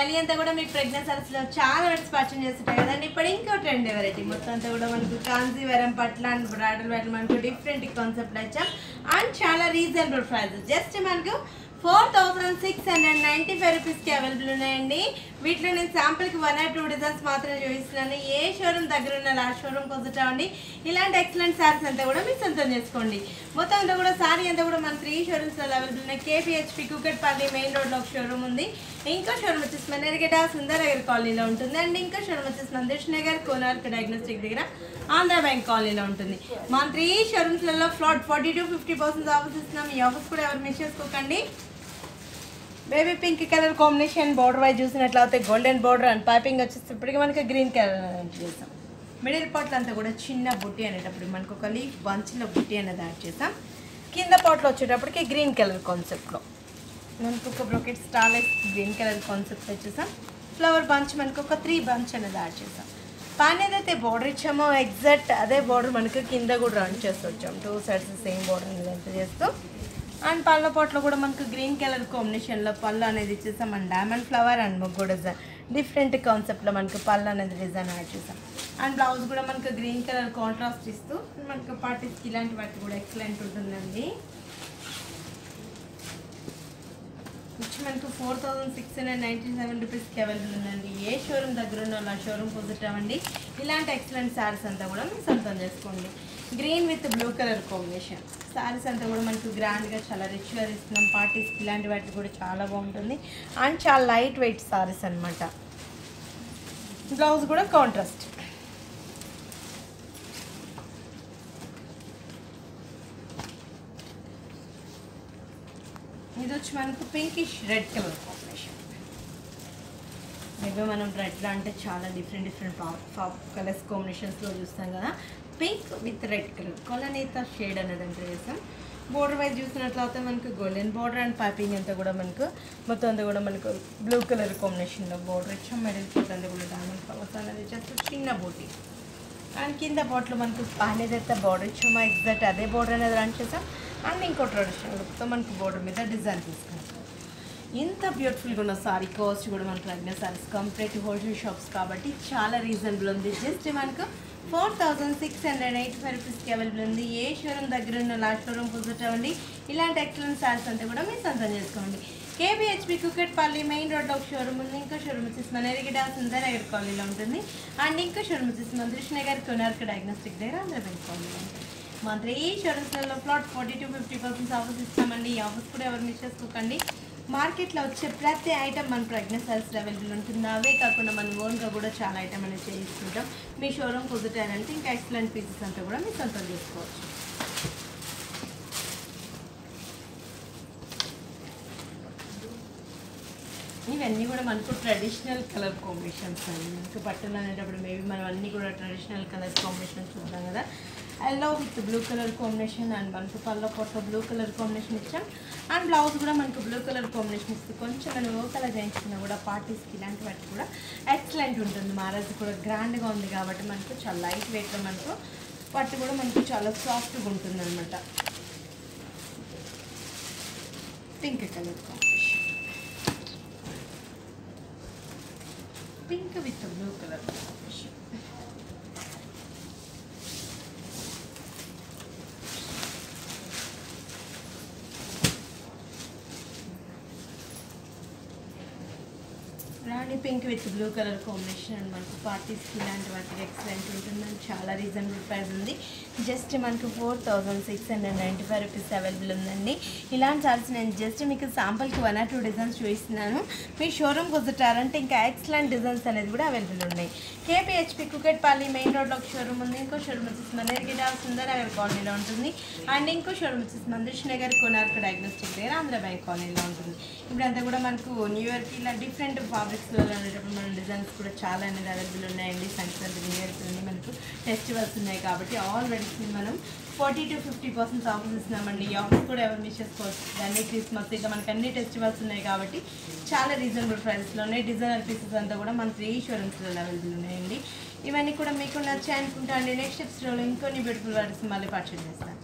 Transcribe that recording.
daily అంతా కూడా మీకు ప్రెగ్నెన్సీస్ లో చాలా వెరైటీస్ పర్చేజ్ చేస్తుంటాయి కదండి ఇప్పుడు ఇంకో ట్రెండ్ వెరైటీ మొత్తం అంతా కూడా మనకు కాంజీవరం పట్ల అండ్ బ్రాడల్ వెరైటీ మనకు డిఫరెంట్ కాన్సెప్ట్ వచ్చాం అండ్ చాలా రీజనబుల్ ప్రైస్ జస్ట్ మనకు four thousand six hundred ninety five రూపీస్కి అవైలబుల్ ఉన్నాయండి వీటిలో నేను శాంపుల్కి వన్ ఆర్ టూ డిజైన్స్ మాత్రమే చూపిస్తున్నాను ఏ షోరూమ్ దగ్గర ఉన్న ఆ షోరూమ్ కొద్దిటండి ఇలాంటి ఎక్సలెంట్ శారీస్ అంతా కూడా మీరు సొంతం చేసుకోండి మొత్తం అంతా కూడా సారీ అంతా కూడా మన త్రీ షోరూమ్స్లో అవైలబుల్ ఉన్నాయి కేపీహెచ్పి కుకట్పల్లి మెయిన్ రోడ్లో ఒక షోరూమ్ ఉంది ఇంకో షోరూమ్ వచ్చేసి మనేరిగడ్డ సుందరనగర్ కాలనీలో ఉంటుంది అండ్ ఇంకో షోరూమ్ వచ్చేసి నందేష్ నగర్ కోనార్క్ డయాగ్నోస్టిక్ దగ్గర ఆంధ్ర బ్యాంక్ కాలనీలో ఉంటుంది మన త్రీ షోరూమ్స్లలో flat forty two fifty percent offers ఇస్తున్నాం ఈ ఆఫర్స్ కూడా ఎవరు మిస్ చేసుకోకండి baby pink colour combination border wise చూసినట్లయితే గోల్డెన్ బార్డర్ అండ్ పైపింగ్ వచ్చేసి ఇప్పటికి మనకి గ్రీన్ కలర్ చేసాం మిడిల్ పార్ట్లో అంతా కూడా చిన్న బుట్టి అనేటప్పుడు మనకు ఒక లీఫ్ బంచ్లో బుట్టి అనేది యాడ్ చేసాం కింద పార్ట్లో వచ్చేటప్పటికి గ్రీన్ కలర్ కాన్సెప్ట్లో మనకు ఒక బ్రోకెట్ స్టార్లెస్ గ్రీన్ కలర్ కాన్సెప్ట్ వచ్చేసాం ఫ్లవర్ బంచ్ మనకు ఒక త్రీ బంచ్ అనేది యాడ్ చేసాం పైన ఏదైతే బార్డర్ ఇచ్చామో ఎగ్జాక్ట్ అదే బార్డర్ మనకు కింద కూడా రన్ చేస్తూ వచ్చాం టూ సైడ్స్ సేమ్ బార్డర్ అనేది ఎంత చేస్తూ అండ్ పళ్ళ పొట్లో కూడా మనకు గ్రీన్ కలర్ కాంబినేషన్లో పళ్ళు అనేది ఇచ్చేసాం అండ్ డైమండ్ ఫ్లవర్ అండ్ ముగ్గు డిజైన్ డిఫరెంట్ కాన్సెప్ట్లో మనకు పళ్ళు అనేది డిజైన్ యాడ్ చేసాం అండ్ బ్లౌజ్ కూడా మనకు గ్రీన్ కలర్ కాంట్రాస్ట్ ఇస్తూ మనకు పార్టీస్కి ఇలాంటి వాటి కూడా ఎక్సలెంట్ ఉంటుందండి వచ్చి మనకు four thousand six hundred ninety seven రూపీస్కి అవైలబుల్ ఉందండి ఏ షోరూమ్ దగ్గర ఉన్న వాళ్ళ షోరూమ్ పొజిట్ అవ్వండి ఇలాంటి ఎక్సలెంట్ శారీస్ అంతా కూడా మీరు సొంతం చేసుకోండి green with blue colour combination saris అంతా కూడా మనకు గ్రాండ్గా చాలా రిచ్గా ఇస్తున్నాం పార్టీస్కి ఇలాంటి వాటికి కూడా చాలా బాగుంటుంది అండ్ చాలా లైట్ వెయిట్ శారీస్ అనమాట బ్లౌజ్ కూడా కాంట్రాస్ట్ ఇది వచ్చి మనకు pinkish red colour combination maybe మనం రెడ్ అంటే చాలా డిఫరెంట్ డిఫరెంట్ కలర్స్ కాంబినేషన్స్లో చూస్తాం కదా పింక్ విత్ రెడ్ కలర్ కొలనేత షేడ్ అనేది అంటే చేస్తాం బోర్డర్ వైజ్ చూసినట్లయితే మనకు గోల్డెన్ బోర్డర్ అండ్ పైపింగ్ అంతా కూడా మనకు మొత్తం అంతా కూడా మనకు బ్లూ కలర్ కాంబినేషన్లో బోర్డర్ ఇచ్చాం మెడల్ ఫుట్ అంతా కూడా డైమండ్ ఫ్లవర్స్ అనేది చేస్తాం చిన్న బోటీ అండ్ కింద బాటిల్ మనకు పైన ఏదైతే బార్డర్ ఇచ్చామో ఎగ్జాక్ట్ అదే బార్డర్ అనేది రన్ చేసాం అండ్ ఇంకో ట్రెడిషనల్ లుక్తో మనకు బార్డర్ మీద డిజైన్ తీసుకున్నాం ఇంత బ్యూటిఫుల్గా ఉన్న సారీ కాస్ట్ కూడా మనకు తగ్గిన సారీస్ కంప్లీట్ హోల్సేల్ షాప్స్ కాబట్టి చాలా రీజనబుల్ ఉంది జస్ట్ మనకు four thousand six hundred eighty five రూపీస్కి అవైలబుల్ ఉంది ఏ షోరూమ్ దగ్గర ఉన్న లాస్ట్ షోరూమ్ పొజిట్ అవ్వండి ఇలాంటి ఎక్సలెంట్ సారీస్ అంతా కూడా మీరు సొంతం చేసుకోండి కేబిహెచ్పి కుకట్పల్లి మెయిన్ రోడ్లో ఒక షోరూమ్ ఉంది ఇంకో షోరూమ్ వచ్చేసి మనరిగిడ సుందరనగర్ కాలనీలో ఉంటుంది అండ్ ఇంకో షోరూమ్ వచ్చేసి మందృష్ నగర్ కొనార్క్ డయాగ్నోస్టిక్ దగ్గర ఆంధ్రబ్యాంక్ కాలనీలో ఉంటుంది మన త్రీ షోరూమ్స్లలో flat forty two fifty percent offers ఇస్తామండి ఈ ఆఫర్స్ కూడా ఎవరు మిస్ చేసుకోకండి మార్కెట్లో వచ్చే ప్రతి ఐటమ్ మన ప్రెగ్నెన్సీ సెల్స్ అవైలబుల్ ఉంటుంది అవే కాకుండా మనం ఓన్గా కూడా చాలా ఐటమ్ అనేది చేయించుకుంటాం మీ షోరూమ్ కుదుటారంటే ఇంకా ఎక్సలెంట్ పీసెస్ అంతా కూడా మీరు సొంతం చేసుకోవచ్చు ఇవన్నీ కూడా మనకు ట్రెడిషనల్ కలర్ కాంబినేషన్స్ అండి మనకు బట్టలు అనేటప్పుడు మేబీ మనం అన్నీ కూడా ట్రెడిషనల్ కలర్ కాంబినేషన్ చూద్దాం కదా yellow with blue colour combination and మనకు పళ్ళ పొట్ట బ్లూ కలర్ కాంబినేషన్ ఇచ్చాం అండ్ బ్లౌజ్ కూడా మనకు బ్లూ కలర్ కాంబినేషన్ ఇస్తుంది కొంచెం మనం ఓ కలర్ చేయించుకున్నా కూడా పార్టీస్కి ఇలాంటి వాటికి కూడా ఎక్సలెంట్ ఉంటుంది మ్యారేజ్ కూడా గ్రాండ్గా ఉంది కాబట్టి మనకు చాలా లైట్ వెయిట్లో మనకు పట్టు కూడా మనకు చాలా సాఫ్ట్గా ఉంటుంది అనమాట pink colour combination pink with blue colour combination రాణి pink with blue colour combination and మనకు పార్టీస్కి ఇలాంటి వాటికి ఎక్సలెంట్ ఉంటుందని చాలా రీజనబుల్ ప్రైస్ ఉంది జస్ట్ మనకు four thousand six hundred ninety five rupees available ఉందండి ఇలాంటి సారీస్ నేను జస్ట్ మీకు శాంపుల్కి వన్ ఆర్ టూ డిజైన్స్ చూపిస్తున్నాను మీ షోరూమ్కి వస్తుంటారంటే ఇంకా ఎక్సలెంట్ డిజైన్స్ అనేది కూడా అవైలబుల్ ఉన్నాయి కేపీహెచ్పి కుకెట్పల్లి మెయిన్ రోడ్లో ఒక షోరూమ్ ఉంది ఇంకో షోరూమ్ వచ్చేసి మనేర్గిడ సుందరనగర్ కాలనీలో ఉంటుంది అండ్ ఇంకో షోరూమ్ వచ్చేసి మందృష్ నగర్ కోనార్క్ డయాగ్నోస్టిక్ దగ్గర ఆంధ్ర బ్యాంక్ కాలనీలో ఉంటుంది ఇప్పుడంతా కూడా మనకు న్యూ ఇయర్కి ఇలా డిఫరెంట్ ఫ్యాబ్రిక్స్లో అనేటప్పుడు మన డిజైన్స్ కూడా చాలా అనేది అవైలబుల్ ఉన్నాయండి సంక్రాంతి న్యూ ఇయర్కి ఉంది మనకు ఫెస్టివల్స్ ఉన్నాయి కాబట్టి ఆల్ వెరైటీస్ మనం forty two fifty percent offers ఇస్తున్నామండి ఈ ఆఫర్స్ కూడా ఎవరు మిస్ చేసుకోవచ్చు దాన్ని క్రిస్మస్ ఇట్లా మనకి అన్ని ఫెస్టివల్స్ ఉన్నాయి కాబట్టి చాలా రీజనబుల్ ప్రైస్లో ఉన్నాయి డిజైనర్ పీసెస్ అంతా కూడా మన త్రీ షోరూమ్స్లో అవైలబుల్ ఉన్నాయండి ఇవన్నీ కూడా మీకు నచ్చాయి అనుకుంటా అండి నెక్స్ట్ ఎపిసోడ్లో ఇంకొన్ని బ్యూటిఫుల్ వెరైటీస్ మళ్ళీ పర్చేజ్ చేస్తాను